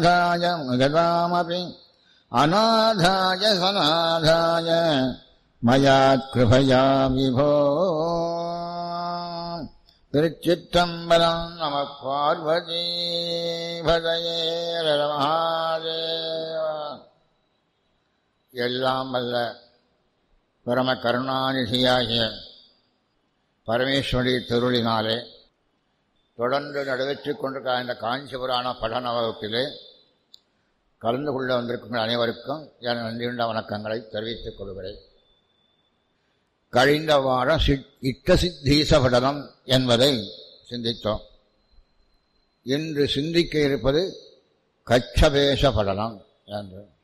गदामपि अनाधाय सनाधाय मया कृपया विभो திருச்சிற்றம்பலம் நம பார்வதி பதையே மகாதேவ எல்லாம் வல்ல பரம கருணாநிதியாகிய பரமேஸ்வரி திருளினாலே தொடர்ந்து நடைபெற்றுக் கொண்டிருக்க இந்த காஞ்சிபுராண படன வகுப்பிலே கலந்து கொள்ள வந்திருக்கும் அனைவருக்கும் என் நன்றியுண்ட வணக்கங்களை தெரிவித்துக் கொள்கிறேன் கழிந்த வாரம் இட்ட சித்தீச படனம் என்பதை சிந்தித்தோம் இன்று சிந்திக்க இருப்பது கச்சபேச படனம் என்று